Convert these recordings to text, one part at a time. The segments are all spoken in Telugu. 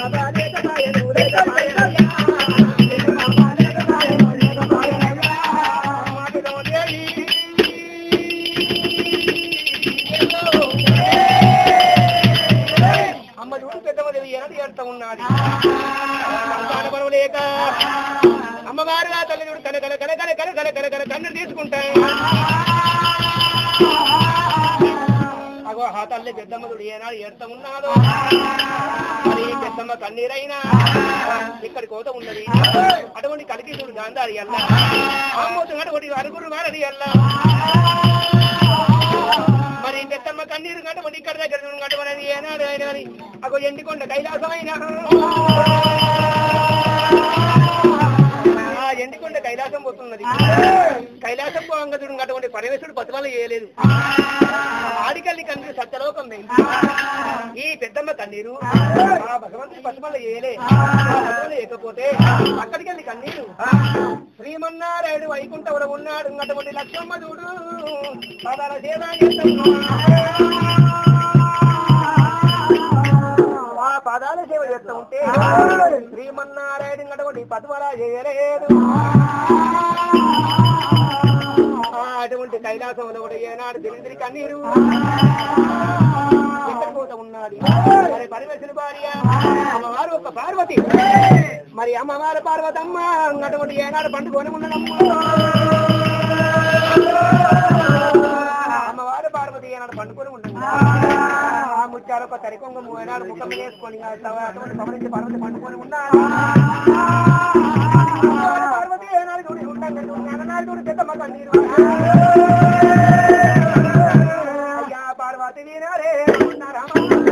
అమ్మ చూడు పెద్దమ్మదేవి ఎనది ఏడుతా ఉన్నది సంతాన బలం లేక అమ్మవారు ఆ తల్లి చూడు కన కన కన కన కన కన కన కన కన్ను తీసుకుంటాయి అగో ఆ తల్లి పెద్దమ్మ చూడు ఏనాడు ఏడుతా ఉన్నాదో మరి ఈ పెద్దమ్మ కన్నీరైనా ఇక్కడ కోత ఉన్నది అటువంటి కలికి చూడు గాంధారి అల్ల ఆమోదం అటువంటి అరుగురు వారది అల్ల మరి పెద్దమ్మ కన్నీరు కట్టమని ఇక్కడ దగ్గర చూడు కట్టమని ఏనాడు అయినా అని అగో ఎండికొండ కైలాసమైన ఆ ఎండికొండ కైలాసం పోతున్నది కైలాసం పోవంగా చూడు అటువంటి పరమేశ్వరుడు పతివల్ల చేయలేదు ఆడికల్లి కన్నీరు సత్యలోకం వెండి ఈ పెద్దమ్మ కన్నీరు ఆ భగవంతుడి పసిమల్ల ఏలే లేకపోతే అక్కడికి వెళ్ళి కన్నీరు శ్రీమన్నారాయుడు వైకుంఠంలో ఉన్నాడు అటువంటి లక్ష్మమ్మ చూడు పదాల సేవ ఆ పదాల సేవ చేస్తూ ఉంటే శ్రీమన్నారాయుడు అటువంటి పతిమల చేయలేదు ఆ అటువంటి కైలాసంలో కూడా ఏనాడు తిరిగి కన్నీరు ఎక్కడికి పోతా ఉన్నది మరి పరమేశ్వరి భార్య అమ్మవారు ఒక పార్వతి మరి అమ్మవారు పార్వతమ్మ అటువంటి ఏనాడు పండుకొని ఉన్నదమ్మ అమ్మవారు పార్వతి ఏనాడు పండుకొని ఉన్నది ఆ ముత్యాలు ఒక తరికొంగ ఏనాడు ముఖం మీద వేసుకొని ఆ సవ- అటువంటి సవరించి పార్వతి పండుకొని ఉన్నాడు పార్వతి ఏనాడు చూడి ఉంటాను చూడు చూడు పెద్దమ్మ కన్నీరు అయ్యా పార్వతి వీరారే ఉన్నారా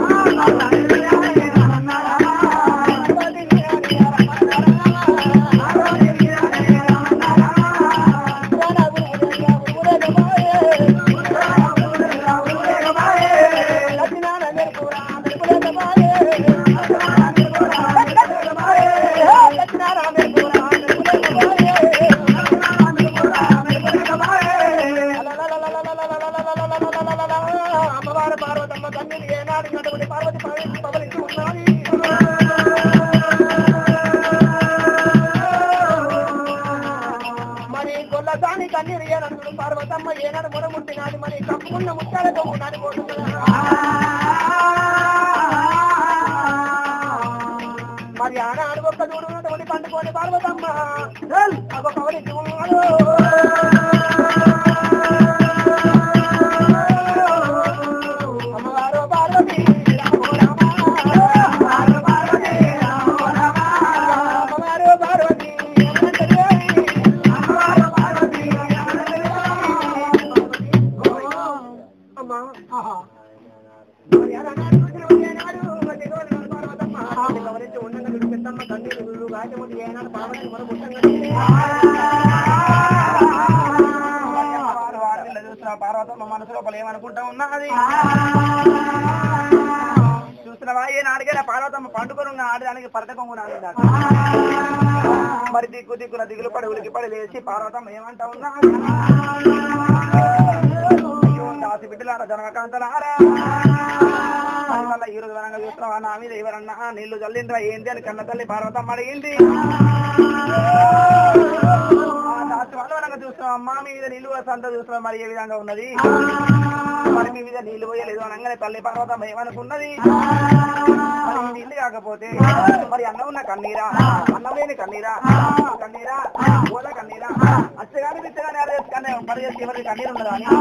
అమ్మవారు పార్వతమ్మ కన్నీరు ఏనాడు నటువంటి పార్వతి పవలించి ఉన్నది మరి గొల్లసాని కన్నీరు ఏనడు పార్వతమ్మ ఏనాడు మొరముట్టినాది మరి కప్పుకున్న ముత్యాలతో నాని మరి ఆనాడు ఒక్క చూడు ఉన్నటువంటి పండుకొని పార్వతమ్మ ఒక పవలించి ఉన్నాడు అమ్మవారు పార్వతి అమ్మవారు పార్వతి అమ్మా మరి ఆనాడు చూసిన ఏనాడు మరి రోజు పార్వతమ్మ గమనించి ఉండగా వీడు పెద్దమ్మ కన్నీరు వీడు రాజముడి ఏనాడు పార్వతి మన పార్వతమ్మ మనసు లోపల ఏమనుకుంటా ఉన్నది చూసినవా ఏ నాడిగైనా పార్వతమ్మ పండుకొని ఉన్న ఆడదానికి పరటకొంగు నాడు మరి దిక్కు దిక్కున దిగులు పడి ఉలికి పడి లేచి పార్వతమ్మ ఏమంటా ఉన్నా అయ్యో దాసి బిడ్డలారా జనకాంతలారా అది వల్ల ఈ రోజు వరంగా చూస్తున్నావా నా మీద ఎవరన్నా నీళ్లు చల్లిండ్రా ఏంటి అని కన్న తల్లి పార్వతమ్మ అడిగింది ఆ దాసి వాళ్ళ వరంగా చూస్తున్నాం అమ్మ మీ మీద నీళ్లు కూడా సంత చూస్తున్నాం మరి ఏ విధంగా ఉన్నది మరి మీ మీద నీళ్లు పోయలేదు అనగానే తల్లి పార్వతమ్మ ఏమనుకున్నది మరి ఈ నీళ్లు కాకపోతే మరి అన్నం ఉన్న కన్నీరా అన్నం లేని కన్నీరా కన్నీరా ఓల కన్నీరా అచ్చగాని బిచ్చగాని అరేసుగానే మరి ఎవరికి కన్నీరు ఉండదా అని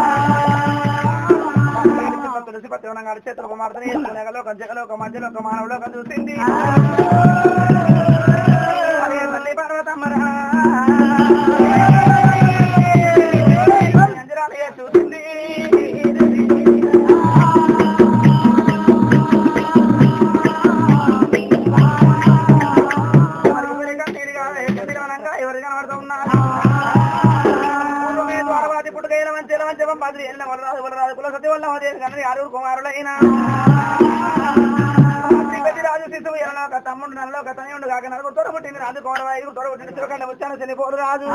తులసి పత్తి ఉన్న చేతులు ఒక మార్తని నెగలో ఒక జగలో ఒక మధ్యలో ఒక మానవులో ఒక చూసింది అరే తల్లి పార్వతమ్మరా అంజరాలయ్య చూసింది మరి ఎవరి కన్నీరు కాదు, ఎక్కడి కనక ఎవరు కనబడుతూ ఉన్నారు పూర్వమే ద్వారవాది పుట్టుకైన మంచి మంచి మాదిరి ఎల్ల వరరాజు వరరాజు కుల సత్య వల్ల దేని కన్నది ఆరుగురు కుమారులైన శ్రీపతి రాజు శిశువు ఎల్ల ఒక తమ్ముడు నల్ల ఒక తనయుడు కాక నలుగురు తొడబుట్టింది రాజు కోడవ ఐదుగురు తొడబుట్టింది చిరకండ వచ్చాను చనిపోడు రాజు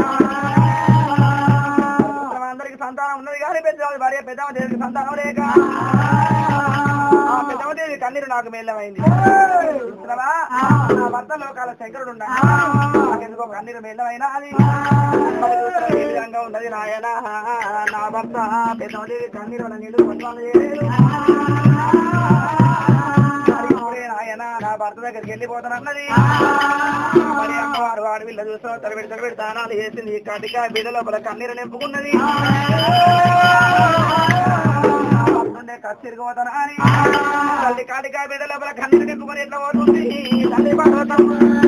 అందరికి సంతానం ఉన్నది కానీ పెద్ద భార్య పెద్దమ్మ దేవికి సంతానం లేక ఆ పెద్దమ్మ దేవి కన్నీరు నాకు మేలమైంది చూస్తున్నావా భర్త లోకాల శంకరుడు ఎందుకో కన్నీరు మేలమైనా అది మరి చూసిన ఏ విధంగా ఉన్నది నాయన నా భర్త పెద్దవాడి కన్నీరు నీళ్ళు కొట్టాలి చేయలేదు మరి ఇప్పుడే నాయన నా భర్త దగ్గరికి వెళ్ళిపోతానన్నది మరి అమ్మవారు వాడు వీళ్ళ చూసిన తరబెడి తరబెడి దానాలు చేసింది కటిక బిడ్డ లోపల కన్నీరు నింపుకున్నది భర్తుండే కచ్చిరిగిపోతాను అని తల్లి కాటిక బిడ్డ లోపల కన్నీరు నింపుకొని ఎట్లా పోతుంది తల్లి పర్వతం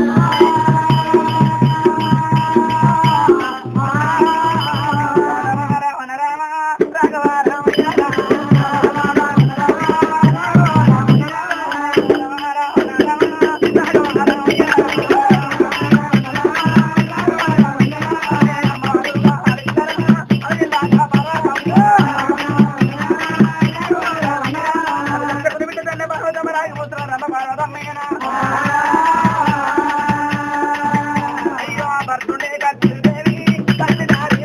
రామ రామ రాఘవ రామయ్య అయ్యో భర్తుండే కచ్చిదేవి తల్లి దారి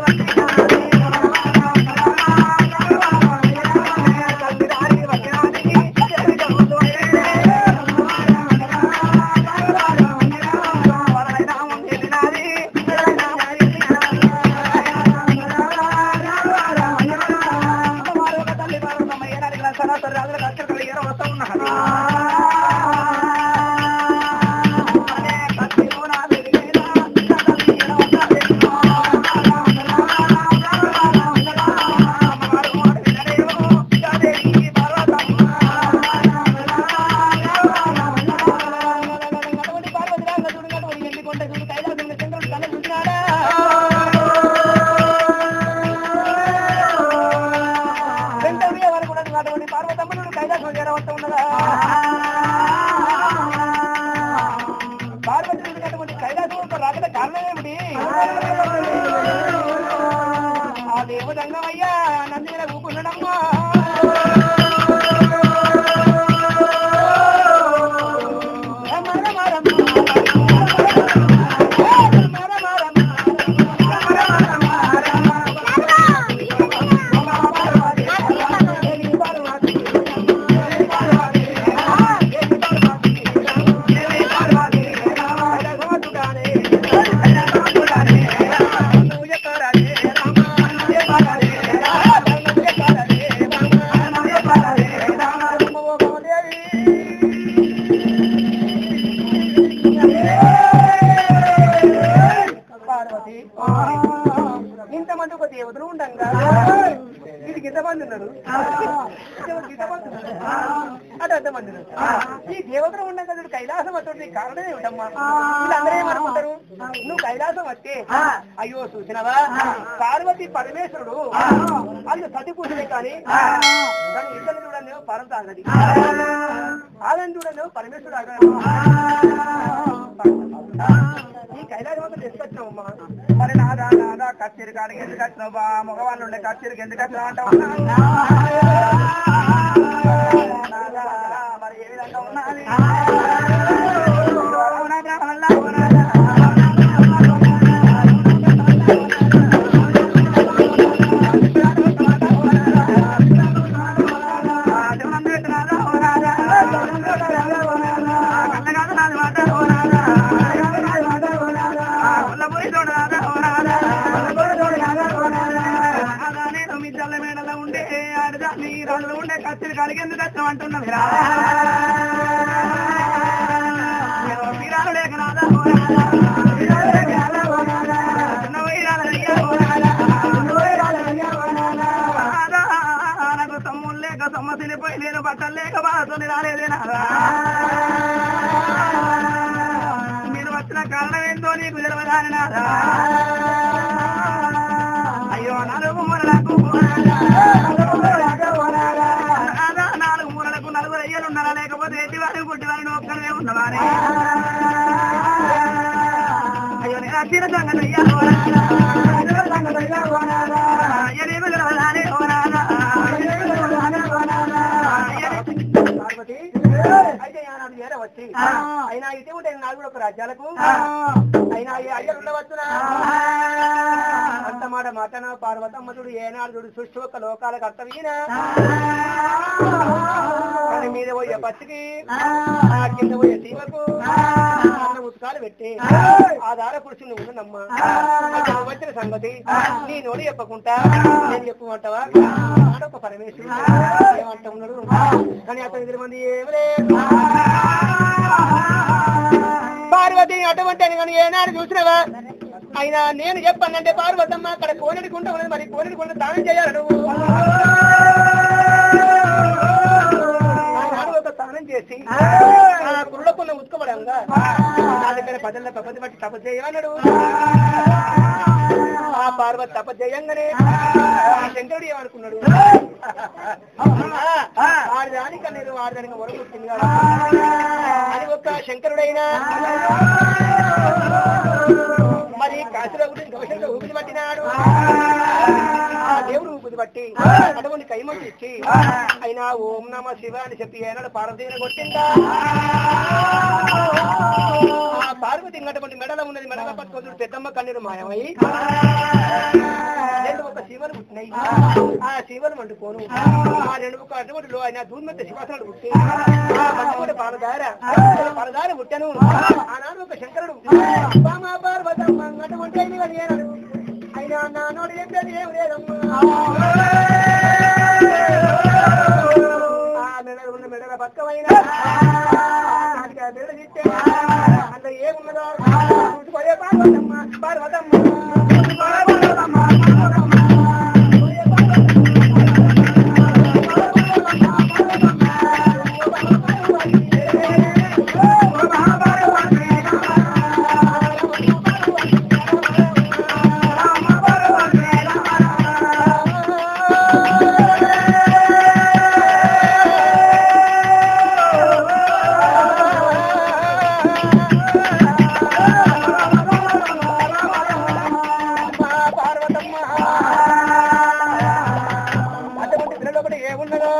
పార్వతమ్మను కైలాసం చేరవస్తూ ఉన్నదా పార్వతి ఉన్నటువంటి కైలాసం రాకట కారణం ఏమిటి ఆ దేవుడంగమయ్యా నంది మీద కూకున్నాడమ్మా పార్వతి ఇంతమంది ఒక దేవతలు ఉండంగా వీడికి ఎంతమంది ఉన్నారు ఇంతమంది ఇంతమంది ఉన్నారు. అటు ఎంతమంది ఉన్నారు ఈ దేవతలు ఉండగా వీడు కైలాసం వస్తుంది కారణం ఏమిటమ్మా వీళ్ళందరూ ఏమనుకుంటారు నువ్వు కైలాసం వస్తే అయ్యో చూసినవా పార్వతి పరమేశ్వరుడు వాళ్ళు సతి పూజలే కానీ కానీ ఇద్దరు చూడండి పరం తాగది ఆగని చూడండి పరమేశ్వరుడు ఆగదు ఈ కైలాసం అంతా తీసుకొచ్చినావమ్మా మరి నాదా నాదా కచ్చేరి కాడికి ఎందుకు వచ్చినావు బా మగవాళ్ళు ఉండే కచ్చేరికి ఎందుకు వచ్చినావు అంటావు నాదా, మరి ఏ విధంగా ఉన్నది అవునా బ్రాహ్మణులా? ఆ, శివనందు పెట్టినారా? ఓ రాజా. ఆ, కళ్ళగాదు నాది మాట, ఓ రాజా. ఆ, ఉల్లబోయి చూడు రాజా, ఓ రాజా. రాజా, నేను మీ జల్ల మేడలో ఉండే ఆడదాన్ని రోజులు ఉండే కత్తిరి కాడికి ఎందుకు వచ్చాం అంటున్నావు రా వీరాలు లేక రాజా, ఓ రాజా. చిన్న వీరాలు అయ్యా, ఓ రాజా. రాజా, నాకు సొమ్ములు లేక సొమ్మసిని పోయి నేను బట్టలు లేక బాధతోని రాలేదే నాదా మీరు వచ్చిన కారణం ఏంటో నీకు తెలియదాని నాదా అయ్యో నాలుగు మూలలకు నాదా నాలుగు మూలలకు నలుగురు అయ్యలు ఉన్నారా లేకపోతే ఎట్టి వారిని పుట్టి వారిని ఒక్కడే ఉన్నవారే అయ్యో నేను అచ్చిన సంగతి అయ్యా ఓ నాదా. అయ్యనేమి తెలియదానే ఓ నాదా. పార్వతి అయితే ఆనాడు ఏర వచ్చి అయినా ఇటే ఉంటే నాలుగు కూడా ఒక రాజ్యాలకు అయినా ఈ అయ్యలు ఉండవచ్చునా అంత మాట మాటన పార్వతమ్మతుడు ఏనాడు చూడు సృష్టి ఒక్క లోకాల కర్తవీనా కానీ మీద పోయే పచ్చికి ఆ కింద పోయే సీమకు అన్న పుస్తకాలు పెట్టి ఆధార పురుషుని నువ్వు నమ్మా వచ్చిన సంగతి నీ నోడి చెప్పకుండా నేను చెప్పమంటావా ఆడొక పరమేశ్వరుడు ఏమంటా ఉన్నాడు కానీ అతని ఇద్దరు మంది ఏమి లేదు పార్వతి అటువంటి అని కానీ ఏనాడు చూసినవా అయినా నేను చెప్పానంటే పార్వతమ్మ అక్కడ కోనడి గుంట ఉన్నది మరి కోనడి గుంట దానం చేయాలి నువ్వు ఆనాడు ఒక స్నానం చేసి ఆ కురుడకున్న ఉత్కబడంగా నా దగ్గర పదల్ల తపతి బట్టి తప చేయమన్నాడు ఆ పార్వతి తప చేయంగానే ఆ శంకరుడు ఏమనుకున్నాడు ఆడదానిక నేను ఆడదానికి మొరగుట్టింది కదా అని ఒక శంకరుడైనా మరి కాశీలో గురించి గౌశంలో ఊపిరి పట్టినాడు ఆ దేవుడు ఊపిరి పట్టి అటువంటి కైమంచి ఇచ్చి అయినా ఓం నమ శివ అని చెప్పి ఏనాడు పార్వతీని కొట్టిందా ఆ పార్వతి ఇంకటువంటి మెడలో ఉన్నది మెడలో పట్టుకోదు పెద్దమ్మ కన్నీరు మాయమై రెండు ఒక శివలు పుట్టినాయి ఆ శివలు మండుకోను ఆ రెండు ఒక అటువంటి లో ఆయన దూర్మెత్త శివాసనాలు పుట్టి ఆ మండుకోట పాలదార పాలదార పుట్టాను ఆనాడు ఒక శంకరుడు బామా పార్వతమ్మ అటువంటి అయిన వాడు ఏనాడు అయినా నా నోడు చెప్పేది ఏం లేదమ్మా ఆ మెడలు ఉన్న మెడల పక్కమైన దానికి ఆ మెడలు తిట్టే అందులో ఏమున్నదో చూసుకోలే పార్వతమ్మ పార్వతమ్మ పార్వతమ్మ పార్వతమ్మ అటువంటి పిల్లలు ఒకటి ఏమున్నదో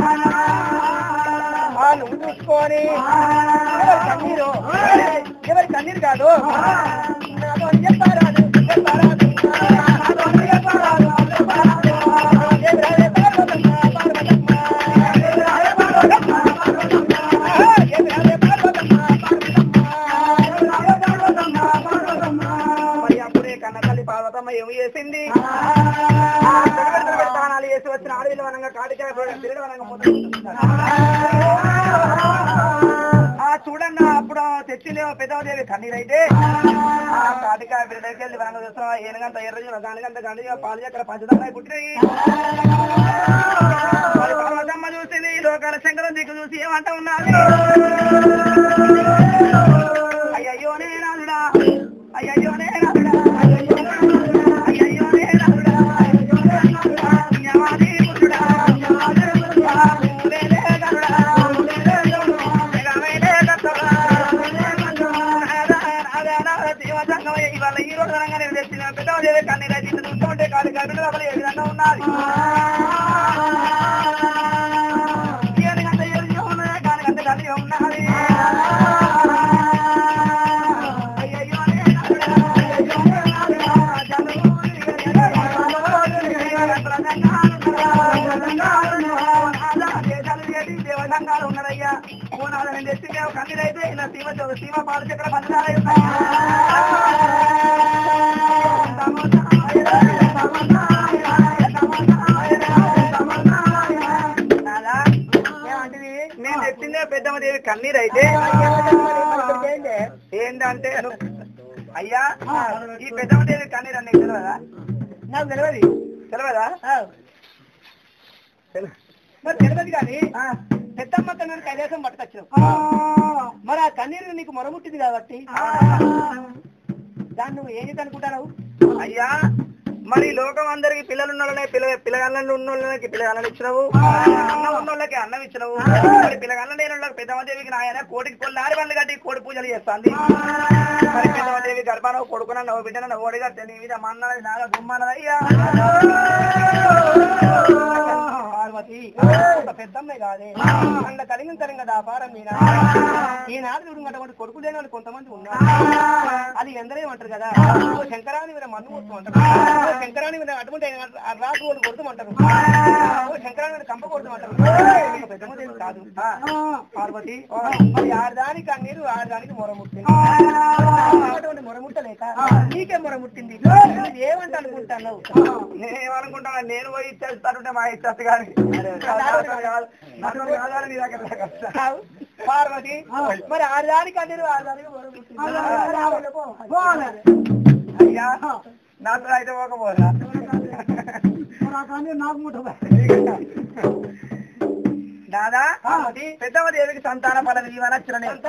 ఆ నువ్వు చూసుకొని ఎవరి కన్నీరు ఎవరి కన్నీరు కాదు నాతో అని చెప్పారాదు చెప్పారాదు నాతో అని చెప్పారాదు చెప్పారాదు. ఎదురాలే పార్వతమ్మ, పార్వతమ్మ. ఎదురాలే పార్వతమ్మ, పార్వతమ్మ. ఎదురాలే పార్వతమ్మ, పార్వతమ్మ. మరి అప్పుడే కన్న తల్లి పార్వతమ్మ ఏమి చేసింది స్థానాలు చేసి వచ్చిన ఆడవిలో వనంగా కాటికాయ తిరగడం వనంగా మొదలు ఆ చూడండి అప్పుడు తెచ్చింది పెద్దదేవి కన్నీరైతే ఆ కాటికాయ బిడ్డకి వెళ్ళి వనంగా చూస్తున్నా ఏనుగంత ఎర్ర దానికంత గండి పాలు చక్కెర పంచదార పుట్టినాయి మరి పార్వతమ్మ చూసింది ఈ లోకాల శంకరం దిక్కు చూసి ఏమంటా ఉన్నది అయ్యయ్యో నేనాదుడా అయ్యయ్యో నేనాదుడా అయ్యయ్యో నేనాదుడా జ్ఞావాది పుత్రుడా మూలేలే గరుడా జగమేలే గరుడా ఇవాళ ఈ రోజు అనగానే తెచ్చిన పెద్దవాళ్ళు కన్నీరు అయితే చూస్తుంటే కాదు కవిత అసలు ఏ విధంగా ఉన్నది ఏనుగంత ఎరుగు ఉన్నది కానుగంత కలిగి ఉన్నది అయ్యయ్యో నేనాదుడా, అయ్యయ్యో నేనాదుడా, దేవదంగాలు ఉన్నారయ్యా పూనాలని తెచ్చి మేము కన్నీరైతే ఇలా శివ శివ పాలు చక్ర నేను తెచ్చిందే పెద్దమ్మ దేవి కన్నీరైతే ఏంటంటే అయ్యా ఈ పెద్దమ్మ దేవి కన్నీరు అన్నీ తెలియదా నాకు తెలియదు తెలియదా తెలు- మరి తెలియదు కానీ పెద్దమ్మ కన్నీరు కైలాసం పట్టుకొచ్చావు మరి ఆ కన్నీరు నీకు మొరముట్టింది కాబట్టి దాన్ని నువ్వు ఏం చేద్దాం అనుకుంటావు అయ్యా మరి లోకం అందరికి పిల్లలు ఉన్న పిల్ల పిల్లగాళ్ళని ఉన్న వాళ్ళకి పిల్లగాళ్ళని ఇచ్చినావు అన్నం ఉన్న వాళ్ళకి అన్నం ఇచ్చినావు మరి పిల్లగాళ్ళ లేని వాళ్ళకి పెద్దమ్మదేవికి నాయన కోటికి కొల్లారి వాళ్ళు కట్టి కోడి పూజలు చేస్తాంది మరి పెద్దమ్మదేవి గర్భాన కొడుకున నవ్వు బిడ్డన నవ్వు ఓడిగా తెలియ మీద మన్నది నాగా గుమ్మన్నది అయ్యా పార్వతి ఒక పెద్దమ్మే కాదే అన్న కలిగిన తరంగా దాపారం మీద ఈనాడు చూడున్నటువంటి కొడుకు లేని వాళ్ళు కొంతమంది ఉన్నారు అది ఎందరేమంటారు కదా ఓ శంకరాని మీద మన్ను కొడుతూ ఓ శంకరాని మీద అటువంటి రాజు వాళ్ళు కొడుతూ ఓ శంకరాని మీద కంప కొడుతూ ఒక పెద్దమ్మ దేవుడు కాదు పార్వతి మరి ఆడదానికి అన్నీరు ఆడదానికి మొరముట్టింది అటువంటి మొరముట్టలేక నీకే మొరముట్టింది నువ్వు ఏమంట అనుకుంటాను నేనేమనుకుంటాను నేను పోయి ఇచ్చేస్తానుంటే మా ఇచ్చేస్తా కానీ నన్ను కాదని నీ దగ్గర దాకా. కావు. పార్వతి మరి ఆడదానికి అన్నీరు ఆడదానికి మొరముట్టింది అయ్యా నాతో అయితే పోకపోరా నాకు ముట్ట దాదా పార్వతి పెద్దమ్మ దేవికి సంతాన పదవి ఇవ్వనచ్చిన నేను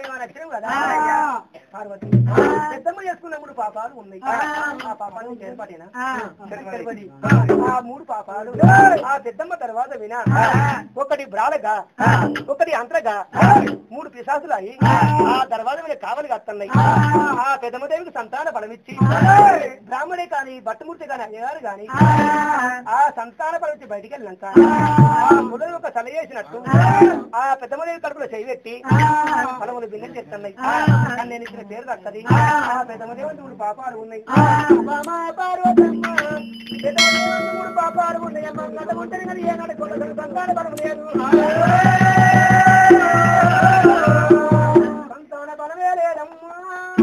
పార్వతి పెద్దమ్మ చేసుకున్న మూడు పాపాలు ఉన్నాయి ఆ పాపాలు చేరపడినా చేరపడి ఆ మూడు పాపాలు ఆ పెద్దమ్మ తర్వాత వినా ఒకటి బ్రాలగా ఒకటి అంతరగా మూడు పిశాసులు అయి ఆ తర్వాత మీద కావలి కత్తన్నాయి ఆ పెద్దమ్మ దేవికి సంతాన బలమిచ్చి బ్రాహ్మణే కాని భట్టమూర్తి కాని అయ్యగారు కాని ఆ సంతాన బలమిచ్చి బయటికి వెళ్ళినాక ఆ మొదలు ఒక తల చేసినట్టు ఆ పెద్దమ్మ దేవి కడుపులో చేయి పెట్టి ఫలములు భిన్నం చేస్తున్నాయి కానీ నేను ఇచ్చిన పేరు దక్కది ఆ పెద్దమ్మ దేవి మూడు పాపాలు ఉన్నాయి మామా పార్వతమ్మ పెద్దమ్మ దేవి మూడు పాపాలు ఉన్నాయి అమ్మ గత ఉంటేనే కానీ ఏనాడు కొందరు సంతాన బలం లేదు సంతాన బలమే లేదమ్మా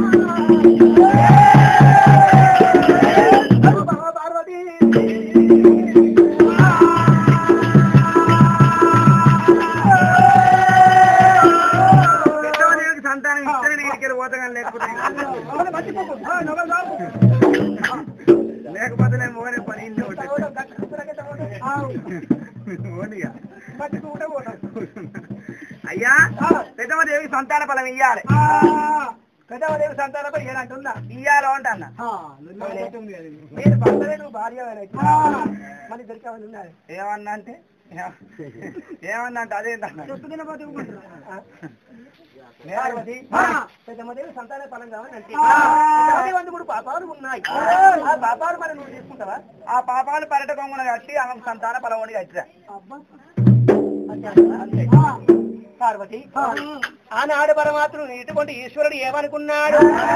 అమ్మ పార్వతి పెద్దమ్మ దేవికి సంతానం ఇస్తే నేను ఇక్కడికి పోతాను లేకపోతే అవును, మర్చిపోకు. ఆ, నవ్వలు రాకు. లేకపోతే నేను మోనే పని ఇంటి ఒకటి. చదవడం, గట్ల కూతురకే చదవడం. ఆ, మోనిగా. మర్చిపోకుండా పోవడం. అయ్యా పెద్దమ్మ దేవికి సంతాన ఫలం ఇయ్యాలి ఆ, పెద్దవదేవి సంతానపై ఏనంటుందా ఇయ్యాలో అంటన్నా నేను భర్తవే నువ్వు భార్య మరి దొరికామని ఉన్నారు ఏమన్నా అంటే ఏమన్నా అంటే అదేంటన్నా పార్వతి పెద్దమ్మదేవి సంతాన ఫలం కావాలని అంటే పెద్దమ్మదేవి వంద మూడు పాపాలు ఉన్నాయి ఆ పాపాలు మరి నువ్వు తీసుకుంటావా ఆ పాపాలు పర్యటకంగా కట్టి ఆమె సంతాన ఫలం కట్టిరా అంతే. పార్వతి ఆనాడు పరమాత్రుడు ఇటువంటి ఈశ్వరుడు ఏమనుకున్నాడు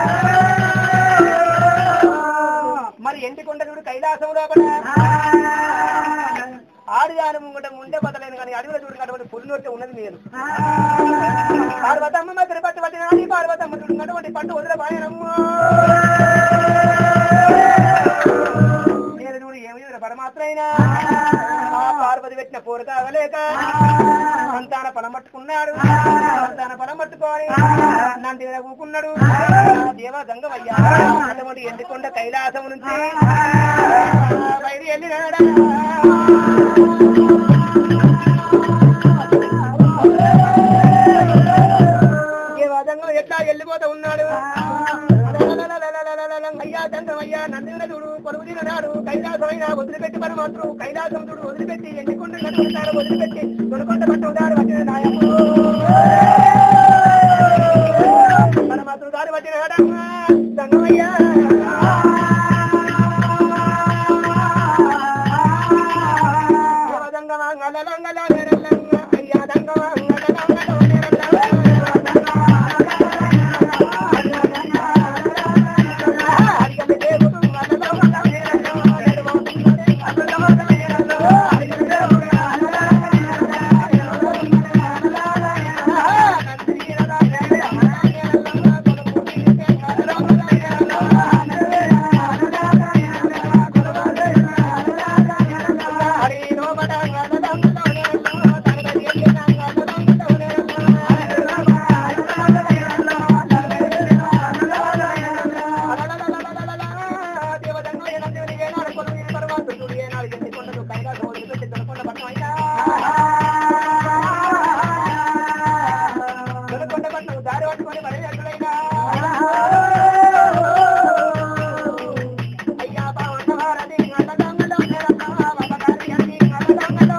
మరి ఎంటి కొండనుడు కైలాసం లోపల ఆడిదాని ముంగట ఉండే బదలేను కానీ అడవిలో చూడనటువంటి పుల్లినొట్టే ఉన్నది మీరు పార్వతమ్మ మధ్య పట్టు పట్టినాది పార్వతమ్మ చూడనటువంటి పట్టు వదిలే బాయనమ్మ నేను చూడు ఏమి చూడ పరమాత్రైనా ఆ పార్వతి పెట్టిన పోరు కావలేక సంతాన ఫలం పట్టుకున్నాడు సంతాన ఫలం పట్టుకొని నంది మీద కూకున్నాడు దేవ గంగవయ్యా అటువంటి ఎండుకొండ కైలాసం నుంచి బయలు వెళ్ళినాడా ఏ విధంగా ఎట్లా వెళ్ళిపోతా ఉన్నాడు అయ్యా దండమయ్యా నందిన చూడు పొరుగు తిననాడు కైలాసమైన వదిలిపెట్టి పరమాత్రుడు కైలాసం చూడు వదిలిపెట్టి ఎండికొండ కట్టుకుంటాడు వదిలిపెట్టి తొలకొండ పట్టుకుంటాడు వచ్చిన నాయకు పరమాత్రుడు దారి వచ్చినాడమ్మా దండమయ్యా అయ్యా దంగమా దారి పట్టుకొని మరి ఎక్కడైనా అయ్యా బావన్నవారని అల్లదంగలో నేరమ్మా బాబగారి అన్ని అల్లదంగలో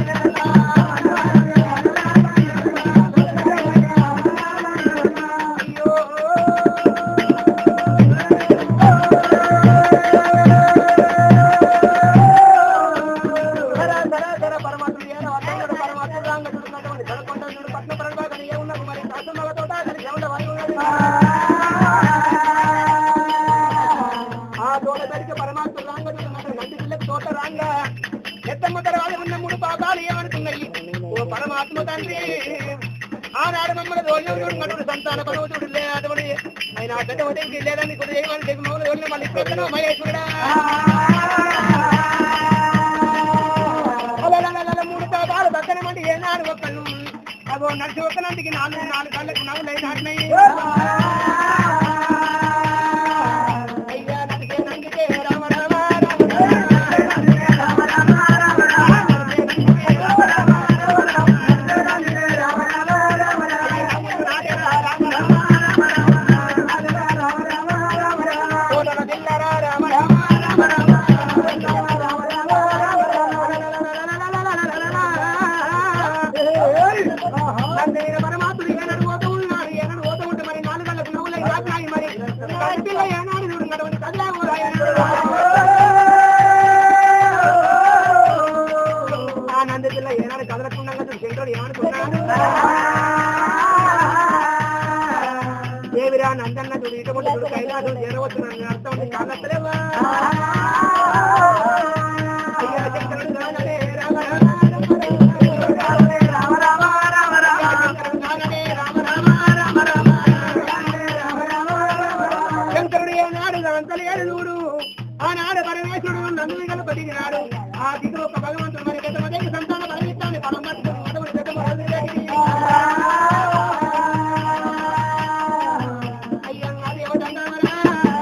నేరమ్మా తోట రాంగా పెద్దమ్మ తర్వాత ఉన్న మూడు పాపాలు ఏమనుకున్నాయి ఓ పరమాత్మ తండ్రి ఆనాడు మమ్మల్ని రోజు సంతాన పరవతుడు లేదటువంటి ఆయన పెద్ద ఉదయం లేదని కొద్ది చేయమని చెప్పి మమ్మల్ని రోజులు మళ్ళీ ఇప్పుడు మహేశ్వరుడా అలలలలల మూడు పాపాలు దక్కనమంటే ఏనాడు ఒక్కళ్ళు అగో నడిచి ఒక్కనంటికి నాలుగు నాలుగు కళ్ళకు నవ్వులు అయినాడినాయి అయ్యా నడిచే నందికే రామ రామ రామ రామ పరమాత్ముడు ఏనాడు పోతూ ఉన్నాడు ఏనాడు పోతూ ఉంటే మరి నాలుగు గంటలకు నవ్వులై రాసినాయి మరి పిల్ల ఏనాడు చూడున్నటువంటి కదిలాము ఆనంద పిల్ల ఏనాడు కదలకుండా శంకరుడు ఏమనుకున్నాడు దేవిరా నందన్న చూడు ఇటువంటి చూడు కైలాసం చేరవచ్చు నన్ను అర్థం ఉంది కాగత్తలేవా అయ్యా శంకరుడు నాననే రామ రామ రామ రామ రామ శంకరుడు నాననే రామ రామ రామ రామ శంకరుడు ఏనాడు అంతలేడు చూడు ఆనాడు పరమేశ్వరుడు నందుని గల పదిగినాడు ఆ దిగులు ఒక భగవంతుడు మరి పెద్ద మొదటి సంతాన పరమిస్తాన్ని ఫలం పట్టుకుని అటువంటి పెద్ద మొదటి అయ్యా అది ఎవరంటారా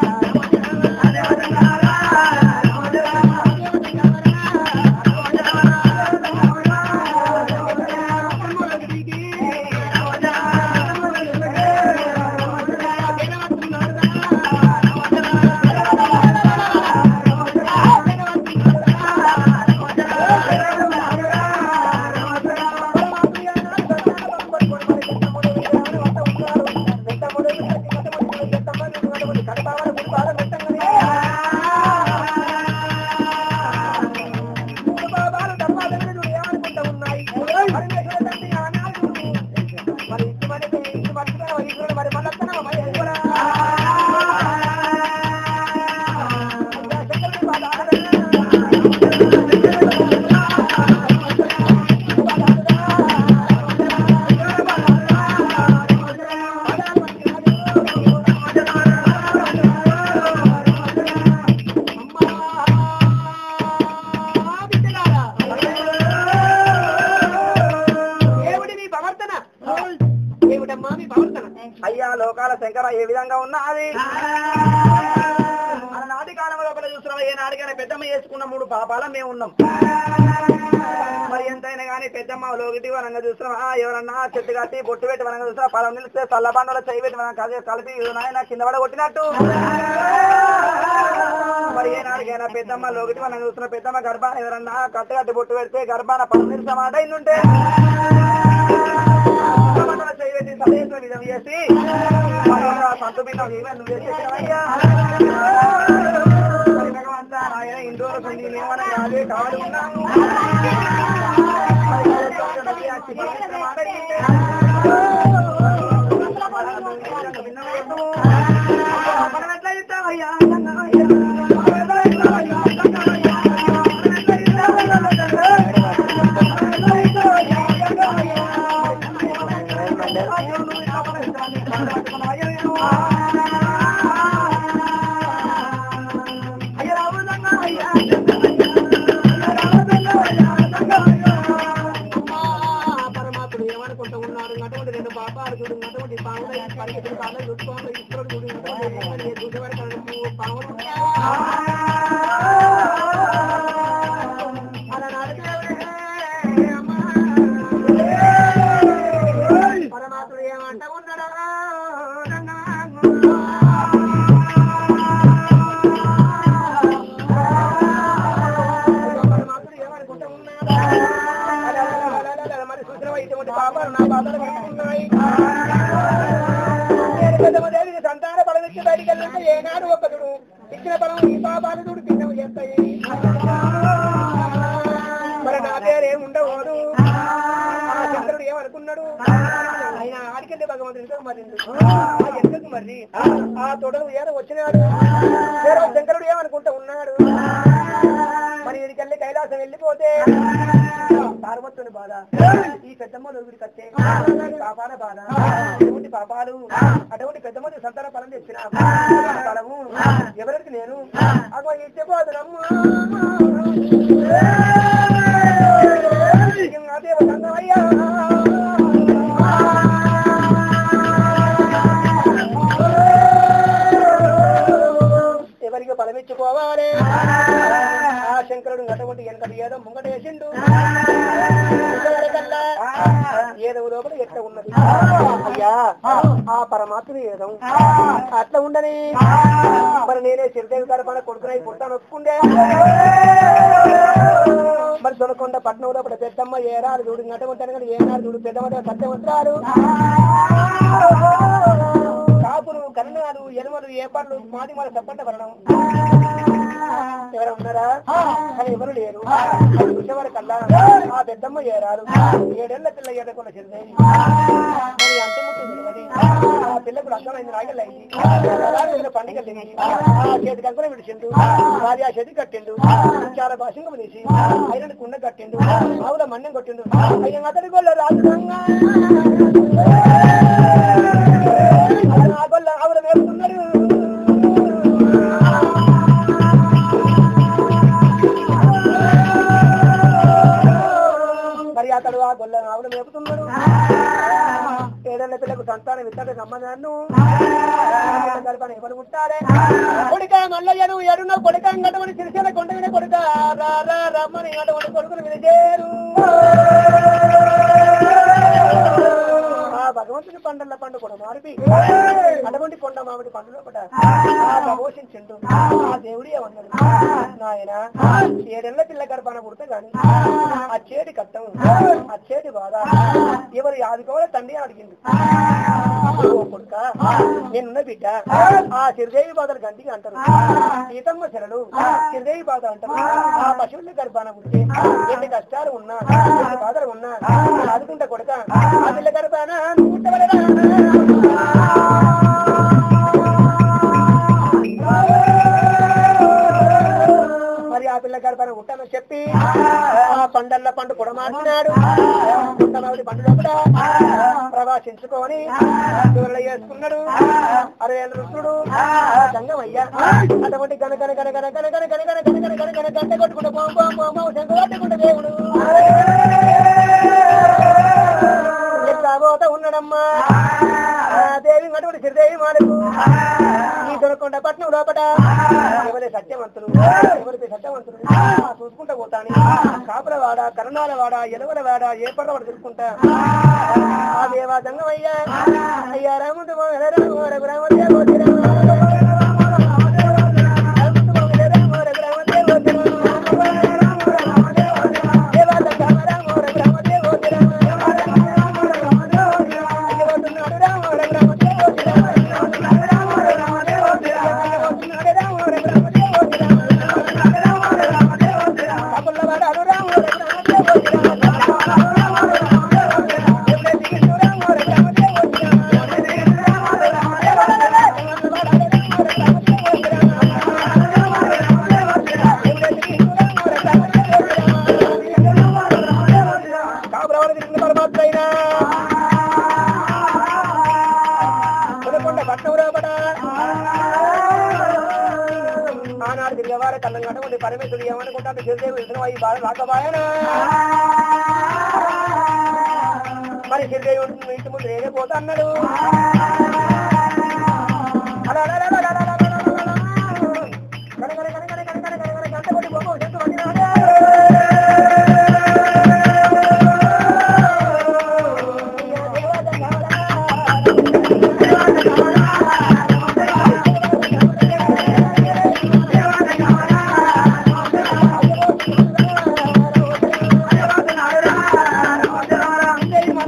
ఏమిటి మీ ప్రవర్తన ఏమిటమ్మా మీ ప్రవర్తన అయ్యా లోకాల శంకర ఏ విధంగా ఉన్నది నాటి కాలంలో ఒకటి చూస్తున్నాం ఏ నాటికైనా పెద్దమ్మ చేసుకున్న మూడు పాపాల మేము ఉన్నాం మరి ఎంతైనా కానీ పెద్దమ్మ లోకిటి వనంగా చూస్తున్నాం ఆ ఎవరన్నా చెట్టు కట్టి బొట్టు పెట్టి వనంగా చూస్తున్నా పొలం నిలిస్తే చల్లబండలో చేయి పెట్టి మనం కలిసి కలిపి నాయన కింద పడ కొట్టినట్టు మరి ఏ నాటికైనా పెద్దమ్మ లోకిటి వనంగా చూస్తున్న పెద్దమ్మ గర్భాన ఎవరన్నా కట్టు కట్టి బొట్టు పెడితే గర్భాన పొలం నిలిస్తే మాట ఇన్నుంటే చల్లబండలో చేయి పెట్టి సదేశం విధం చేసి సంతు భిన్నం ఏమీ నువ్వు చేసేసావయ్యా మరి భగవంతా నాయన ఇన్ని రోజులు నీ నియమనం కాదే కావాలి ఉన్నాను మరి భగవంతుడు నవ్వి ఆ చిన్న మాట వింటే, మనం ఎట్లా ఇస్తామయ్యా అయ్యా మనం ఎట్లా ఇస్తామయ్యా మనం ఎట్లా పరమాత్ముడు ఏమనుకుంటూ ఉన్నారు అటువంటి రెండు పాపాలు చూడు అటువంటి పావులు పరిగెత్తిన పాపాలు చూసుకోవాలి ఈశ్వరుడు చూడు అటువంటి చూసేవారికి పావులు అలనాడు దేవుడే అమ్మా. పరమాత్ముడు ఏమంట ఉన్నాడా పరమాత్ముడు ఏమనుకుంటూ ఉన్నాడా మరి చూసిన ఇటువంటి పాపాలు నా పాపాలు పడుతున్నాయి నేను పెద్దమదేవికి సంతాన పడవిచ్చి బయటికి వెళ్ళినట్టు ఏనాడు ఒక్కడు ఇచ్చిన పరం ఈ పాపాలు చూడు భిన్నం చేస్తాయి మరి నా పేరేం ఉండవోదు ఆ చంద్రుడు ఏమనుకున్నాడు ఆయన ఆడికెళ్ళి భగవంతుడితో మరి ఎందుకు మరి ఆ తొడలు ఏదో వచ్చినాడు వేరే శంకరుడు ఏమనుకుంటా ఉన్నాడు మరి కత్తే పార్వతుని బాధ ఈ పెద్దమ్మ నలుగురి కత్తే ఈ పాపాల బాధ అటువంటి పాపాలు అటువంటి పెద్దమ్మ సంతాన ఫలం తెచ్చిన ఫలము ఎవరికి నేను అగో ఇచ్చే బాధనమ్మా అదే సంగమయ్యా ఎవరికి బలమిచ్చుకోవాలి ఆ శంకరుడు అటువంటి వెనకటి ఏదో ముంగటేసిండు ఇంతవరకల్లా ఏదో లోపల ఎట్లా ఉన్నది అయ్యా ఆ పరమాత్మ ఏదో అట్లా ఉండని మరి నేనే చిరుదేవి గారి పడ కొడుకునై పుట్టాను ఒప్పుకుండే మరి దొరకొండ పట్నం లోపల పెద్దమ్మ ఏరాలు చూడు అటువంటి కానీ ఏనాడు చూడు పెద్దమ్మ సత్యవంతరాలు కాపులు కన్నడాలు ఎనుమలు ఏపాట్లు మాది మన చెప్పండి వరణం ఎవరు ఉన్నారా కానీ ఎవరు లేరు చూసేవారు కల్లా ఆ పెద్దమ్మ ఏరాలు ఏడేళ్ల పిల్ల ఏడకుండా చిరుదేవి మరి అంతే ముట్టు తెలియదు ఆ పిల్లకు అర్థమైంది రాగలైంది పిల్ల పండుగ తిని ఆ చేతి కంకణ విడిచిండు వారి ఆ చేతి కట్టిండు చాలా భాషంగా తీసి ఐరన్ కుండ కట్టిండు ఆవుల మన్నం కొట్టిండు అయ్య అతడి గొల్ల రాజు ఆ గొల్ల ఆవుల మేపుతున్నాడు మరి అతడు ఆ గొల్ల ఆవులు మేపుతున్నాడు ఏడేళ్ల పిల్లకు సంతానం ఇద్దరు సంబంధాన్ని కలపని ఎవరు ముట్టారే కొడుక మల్లయ్యను ఎడున్న కొడుక అటువంటి సిరిసేల కొండ మీద కొడుక రా రా రమ్మని అటువంటి కొడుకును వినిచేరు ఆ భగవంతుని పండుల పండు కూడా మారిపి అటువంటి కొండ మామిడి పండులో కూడా ప్రమోషించిండు ఆ దేవుడి ఏమన్నాడు నాయన ఏడేళ్ల పిల్ల గర్భాన పుడితే గాని ఆ చేడి కట్టం ఆ చేడి బాధ ఎవరు ఆదుకోవాలి తండ్రి అని అడిగింది ఓ కొడుక నిన్న బిడ్డ ఆ చిరుదేవి బాధలు గంటికి అంటారు సీతమ్మ శరలు చిరుదేవి బాధ అంటారు ఆ పశువుల గర్భాన పుడితే ఎన్ని కష్టాలు ఉన్నా ఎన్ని బాధలు ఉన్నా నేను ఆదుకుంటా కొడుక ఆ పిల్ల గర్భాన నువ్వు పుట్టవలెనా? మరి ఆ పిల్ల గర్భాన ఉంటానని చెప్పి ఆ పండల్ల పండు పొడమాడినాడు పుట్టమావిడి పండు లోపల ప్రవాసించుకొని దూరలో చేసుకున్నాడు అరవై ఏళ్ళ రుస్తుడు సంగమయ్యా అటువంటి గన గన గన గన గన గన గన గన గన గన గన గన గంట కొట్టుకుంటూ పోం పోం పోం పోం శంఖ కొట్టుకుంటూ దేవుడు ఎట్లా పోతా ఉన్నాడమ్మా ఆ దేవి అటువంటి శ్రీదేవి మాలకు ఈ దొరకొండ పట్నం లోపల ఎవరి సత్యవంతులు ఎవరికి సత్యవంతులు ఆ చూసుకుంటా పోతాను కాపులవాడ కరుణాలవాడ ఎలవలవాడ ఏ పడవాడు చూసుకుంటా ఆ దేవా జంగమయ్యా అయ్యా రాముడు రామ రామ రామ కాపురవాడ తిరిగిన పరమాత్మ అయినా కొనకొండ పట్నం రాబడ ఆనాడు తిరిగేవారు కళ్ళం కట్టమంది పరమేశ్వరుడు ఏమనుకుంటాడు చిరుదేవి ఇతను అయ్యి బాధ రాకబాయనా మరి చిరుదేవి ఉంటుంది ఇంటి ముందు నేనే పోతా అన్నాడు అలా అలా అలా అలా అలా అలా అలా అలా. కన కన కన కన కన కన కన కన గంట కొట్టి బొమ్మ చెట్టు పట్టినాడే.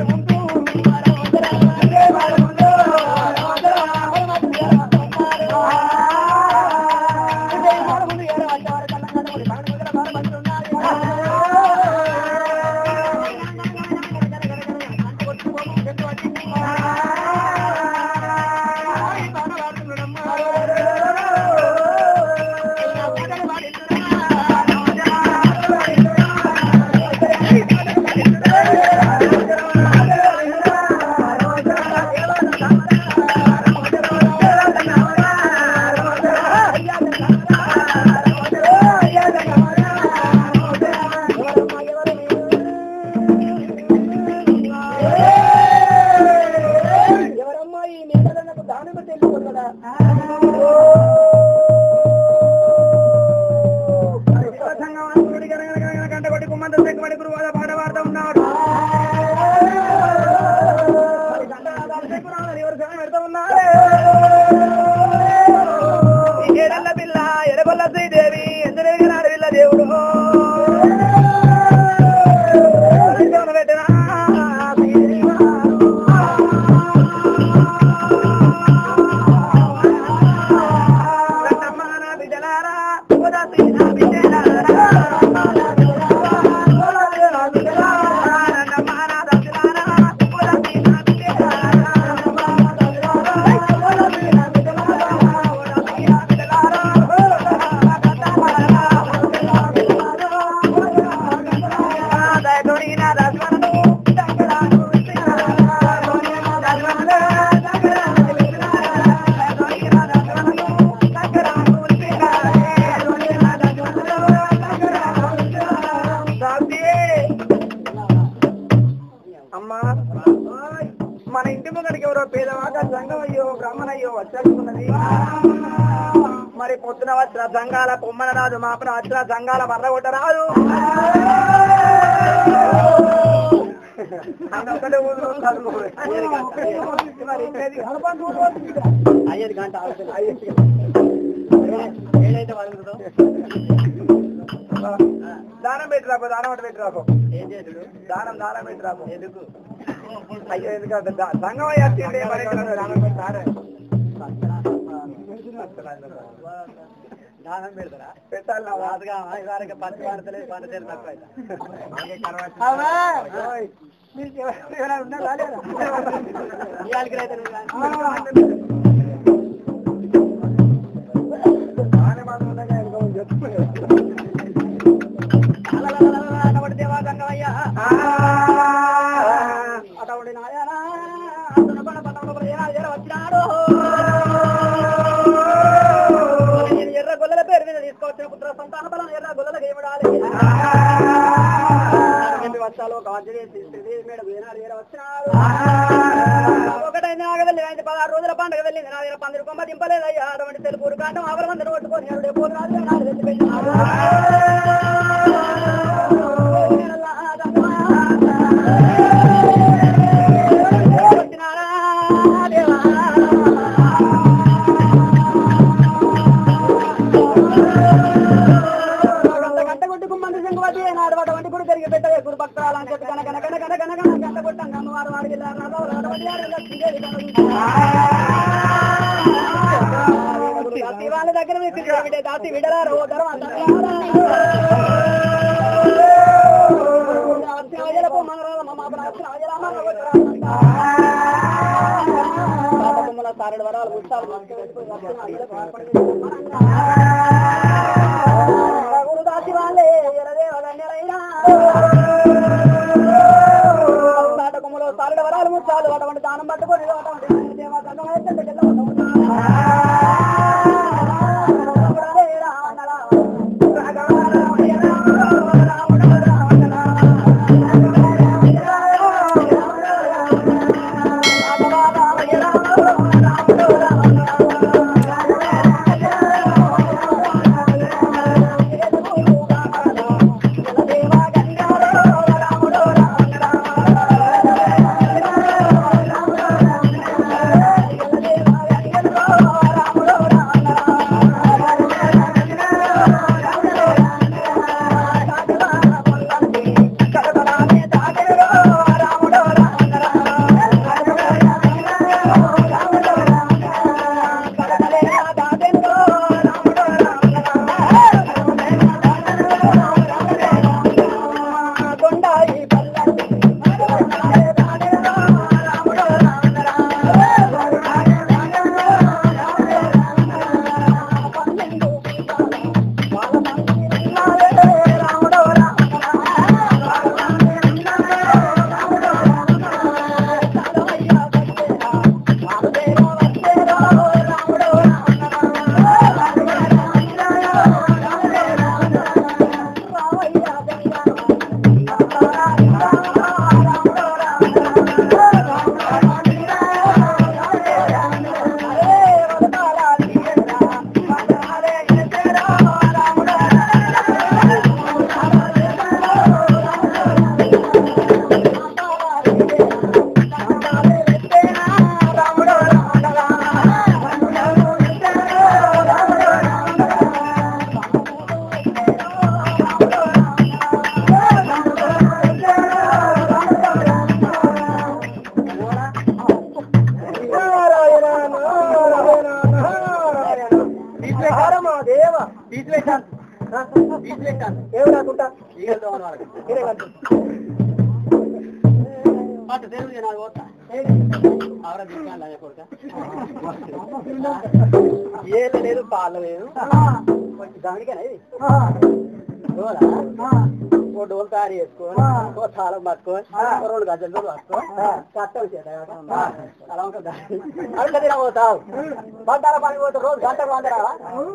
ఆ అయ్యో పేదవాక సంఘం అయ్యో బ్రాహ్మణ అయ్యో వచ్చేస్తున్నది మరి పొద్దున వచ్చిన సంఘాల పొమ్మన రాదు మాపన వచ్చిన సంఘాల మర్ర కొట్టరాదు అదొక్కటే ఊరు అయ్యేది గంట ఏదైతే వరుగుతుందో దానం పెట్టి రాకు దానం ఒకటి పెట్టి రాకు ఏం చేసుడు దానం దానం పెట్టి రాకు ఎందుకు అయ్యో ఎందుకంటే దా- సంఘం అయ్యి వచ్చింది మరి ఇక్కడ దానం పెట్టారే దానం పెడతారా పెట్టాలి నా వాదుగా వారికి పచ్చి పడతలేదు పంటలేదు తక్కువ ఓయ్. మీకు ఎవరు- ఎవరైనా ఉన్నారా లేదా? ఇవాళకి రైతు బాగానే మాత్రం ఉండగా ఎందుకో చెప్తున్నారు. అటువంటి దేవా గంగవయ్య. అటువంటి నాయనా, అతను కొన పట్టణంలో కూడా ఏనాడు ఎర్ర వచ్చినాడు. నేను ఎర్ర గొల్లల పేరు మీద తీసుకొచ్చిన పుత్ర సంతాన బలం ఎర్ర గొల్లలకు ఏమిడాలి ఎన్ని వర్షాలు ఒక అర్జునే తీసుకుంది మేడం ఏనాడు ఎర్ర వచ్చినాడు ఒకటైనా ఆగవెళ్ళి ఐదు పదహారు రోజుల పండుగ వెళ్ళింది నా దగ్గర పందిరి కొమ్మ దింపలేదయ్యా అటువంటి తెలుగు కాండం ఆవల మందిని కొట్టుకొని ఎవడే పోరు రాజు నాడు వెళ్ళి పెట్టినాడు వచ్చినాడా దేవా గంట కొట్టుకు మంది సంగతి నాడు వాటి వంటి కూడా తిరిగి పెట్టే గురు భక్తురాలని చెప్పి కన కన కన కన కన కన గంట కొట్టాం కమ్మ వారు వాడికి దాసి వాళ్ళ దగ్గర మీకు దాసి విడరారు సారెడు వరాలు ముచ్చాలు గురు దాసి వాళ్ళే ఎరదేవగన్యరైనా నాటకములో సారెడు వరాలు ముచ్చాలు అటువంటి దానం పట్టుకొని అటువంటి దేవా ఏళ్ళు లేదు పాలు లేదు దానికేనా ఇది డోలా? ఓ డోలు తయారు చేసుకొని ఓ తాళం పట్టుకొని ఓ రెండు గజ్జలు డోలు పట్టుకొని కట్టలు చేత అలా ఉంటుంది అడుగు తినబోతావు పడ్డాల పని పోతే రోజు గంటకు వందరావా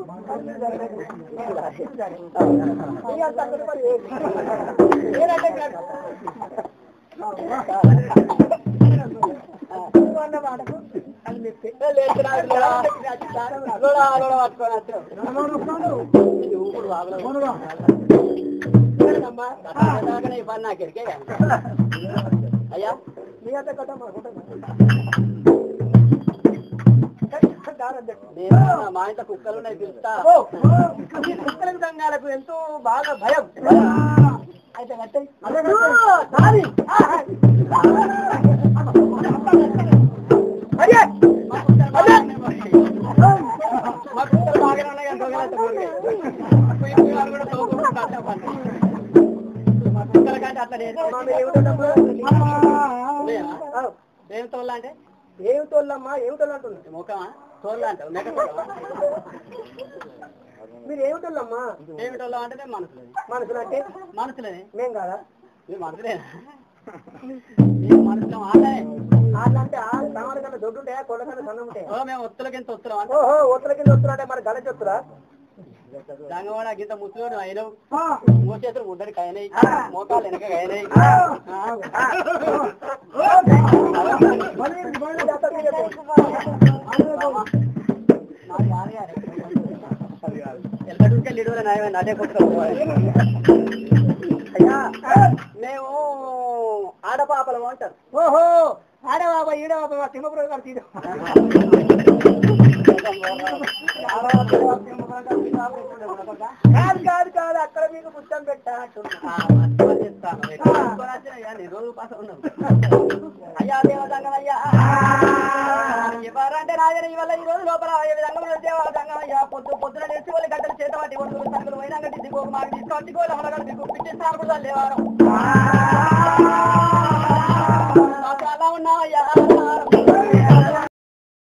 ఇక తక్కువ పని చేయి. ఏదంటే ఇంకా- నువ్వు అన్న మాటకు అది మెప్పి అమ్మా అయ్యా మీ అంత కట్ట మా ఇంత కుక్కలు ఉన్నాయి పిలుస్తా కుక్కలకు సంఘాలకు ఎంతో బాగా భయం అయితే కట్టాయి అదే అదే మా కుక్కలు బాగానే ఉన్నాయి కానీ దొంగలు అయితే పోయి పోయి వాళ్ళు కూడా తోలుకుంటూ కష్టపడ్డారు. మా కుక్కల కంటే అట్లా లేదు. ఉన్నాయా? ఏం తోళ్ళ అంటే ఏమి తోళ్ళమ్మా ఏమి తోళ్ళు అంటున్నా ముఖమా తోళ్ళ అంటావు మెక తోళ్ళ మీరు ఏమి తోళ్ళమ్మా ఏమి తోళ్ళ అంటే నేను మనసులేని మనసులు అంటే మనసులేని మేం కాదా మీరు మనసులేనా మేము మనసులో వాళ్ళే వాళ్ళు అంటే ఆ సామాన్ కన్నా దొడ్డు ఉంటాయా కొండ కన్నా సన్న ఉంటాయా ఓ మేము ఒత్తులకి ఎంత వస్తున్నాం అంటే ఓహో ఒత్తుల కింద వస్తున్నారంటే మరి గల చెప్తురా దంగవాడ గింత ముసలోడు అయినవు మో చేతులు ముద్దరికి అయినాయి మోకాలు వెనక అయినాయి ఎల్లడికి లిడువల నాయన అదే అయ్యా మేము ఆడపాపలం అంటారు ఓహో ఆడబాబా ఈడబాబా తిమ్మపురం గారు తీరు కాదు కాదు కాదు అక్కడ మీకు పుస్తకం పెట్టా అయ్యా దేవదంగమయ్యా ఎవరంటే రాజని వల్ల ఈ రోజు లోపల ఏ విధంగా దేవదంగమయ్యా పొద్దు పొద్దున లేచి వాళ్ళు గంటలు చేత వాటి ఒడ్డు సంగలు పోయినా గట్టి దిగు మాకు తీసుకొని దిగు అమ్మగారు దిగు పిచ్చిస్తారు కూడా లేవారు మాకు అలా ఉన్నావయ్యా